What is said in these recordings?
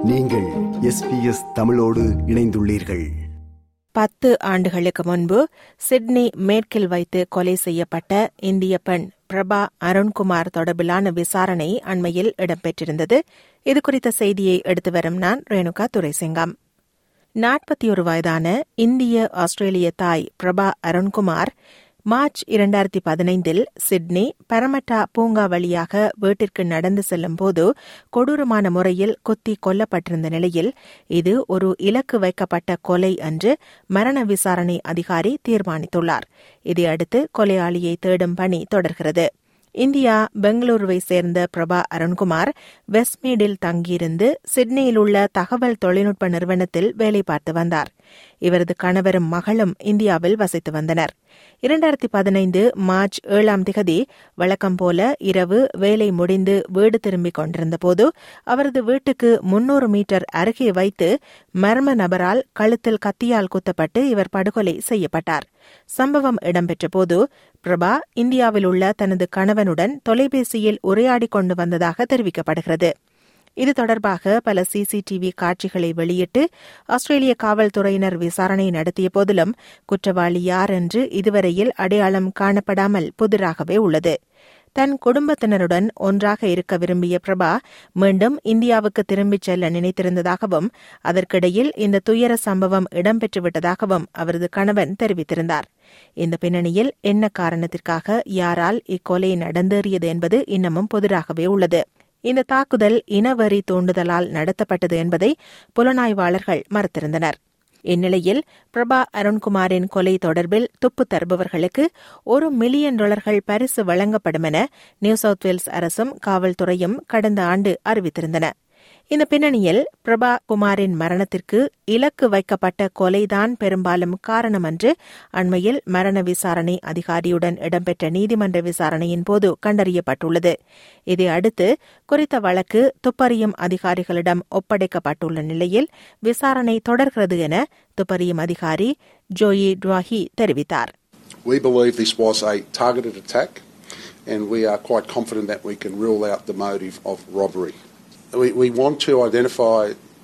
நீங்கள் எஸ்பிஎஸ் தமிழோடு இணைந்துள்ளீர்கள் பத்து ஆண்டுகளுக்கு முன்பு சிட்னி மேற்கில் வைத்து கொலை செய்யப்பட்ட இந்திய பெண் பிரபா அருண்குமார் தொடர்பிலான விசாரணை அண்மையில் இடம்பெற்றிருந்தது இதுகுறித்த செய்தியை எடுத்து வரும் நான் ரேணுகா துரைசிங்கம் நாற்பத்தி ஒரு வயதான இந்திய ஆஸ்திரேலிய தாய் பிரபா அருண்குமார் மார்ச் இரண்டாயிரத்தி பதினைந்தில் சிட்னி பரமட்டா பூங்கா வழியாக வீட்டிற்கு நடந்து செல்லும் போது கொடூரமான முறையில் குத்தி கொல்லப்பட்டிருந்த நிலையில் இது ஒரு இலக்கு வைக்கப்பட்ட கொலை என்று மரண விசாரணை அதிகாரி தீர்மானித்துள்ளார் இதையடுத்து கொலையாளியை தேடும் பணி தொடர்கிறது இந்தியா பெங்களூருவை சேர்ந்த பிரபா அருண்குமார் வெஸ்ட்மீடில் தங்கியிருந்து சிட்னியில் உள்ள தகவல் தொழில்நுட்ப நிறுவனத்தில் வேலை பார்த்து வந்தார் இவரது கணவரும் மகளும் இந்தியாவில் வசித்து வந்தனர் இரண்டாயிரத்தி பதினைந்து மார்ச் ஏழாம் திகதி வழக்கம் போல இரவு வேலை முடிந்து வீடு திரும்பிக் கொண்டிருந்தபோது அவரது வீட்டுக்கு முன்னூறு மீட்டர் அருகே வைத்து மர்ம நபரால் கழுத்தில் கத்தியால் குத்தப்பட்டு இவர் படுகொலை செய்யப்பட்டார் சம்பவம் இடம்பெற்றபோது பிரபா இந்தியாவில் உள்ள தனது கணவனுடன் தொலைபேசியில் உரையாடிக் கொண்டு வந்ததாக தெரிவிக்கப்படுகிறது இது தொடர்பாக பல சிசிடிவி காட்சிகளை வெளியிட்டு ஆஸ்திரேலிய காவல்துறையினர் விசாரணை நடத்திய போதிலும் குற்றவாளி யார் என்று இதுவரையில் அடையாளம் காணப்படாமல் புதிராகவே உள்ளது தன் குடும்பத்தினருடன் ஒன்றாக இருக்க விரும்பிய பிரபா மீண்டும் இந்தியாவுக்கு திரும்பிச் செல்ல நினைத்திருந்ததாகவும் அதற்கிடையில் இந்த துயர சம்பவம் இடம்பெற்றுவிட்டதாகவும் அவரது கணவன் தெரிவித்திருந்தார் இந்த பின்னணியில் என்ன காரணத்திற்காக யாரால் இக்கொலை நடந்தேறியது என்பது இன்னமும் புதிராகவே உள்ளது இந்த தாக்குதல் இனவரி தூண்டுதலால் நடத்தப்பட்டது என்பதை புலனாய்வாளர்கள் மறுத்திருந்தனர் இந்நிலையில் பிரபா அருண்குமாரின் கொலை தொடர்பில் துப்பு தருபவர்களுக்கு ஒரு மில்லியன் டாலர்கள் பரிசு வழங்கப்படும் என நியூ சவுத் வேல்ஸ் அரசும் காவல்துறையும் கடந்த ஆண்டு அறிவித்திருந்தன இந்த பின்னணியில் பிரபா குமாரின் மரணத்திற்கு இலக்கு வைக்கப்பட்ட கொலைதான் பெரும்பாலும் காரணம் என்று அண்மையில் மரண விசாரணை அதிகாரியுடன் இடம்பெற்ற நீதிமன்ற விசாரணையின் போது கண்டறியப்பட்டுள்ளது இதையடுத்து குறித்த வழக்கு துப்பறியும் அதிகாரிகளிடம் ஒப்படைக்கப்பட்டுள்ள நிலையில் விசாரணை தொடர்கிறது என துப்பறியும் அதிகாரி ஜோயி டுவாஹி தெரிவித்தார் We believe this was a targeted attack, and we are quite confident that we can rule out the motive of robbery. We, we want to identify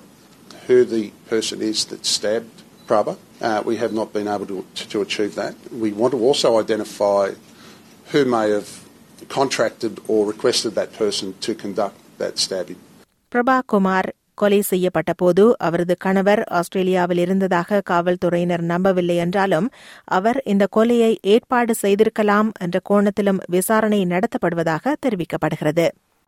who the person is that stabbed Prabha. Uh, we have not been able to, to, to achieve that. We want to also identify who may have contracted or requested that person to conduct that stabbing. Prabha Kumar கொலை செய்யப்பட்ட போது அவரது கணவர் ஆஸ்திரேலியாவில் இருந்ததாக காவல்துறையினர் நம்பவில்லை என்றாலும் அவர் இந்த கொலையை ஏற்பாடு செய்திருக்கலாம் என்ற கோணத்திலும் விசாரணை நடத்தப்படுவதாக தெரிவிக்கப்படுகிறது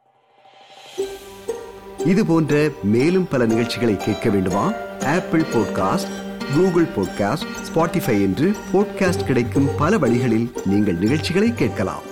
இது போன்ற மேலும் பல நிகழ்ச்சிகளை கேட்க வேண்டுமா Apple podcast Google podcast Spotify என்று பாட்காஸ்ட் கிடைக்கும் பல வழிகளில் நீங்கள் நிகழ்ச்சிகளை கேட்கலாம்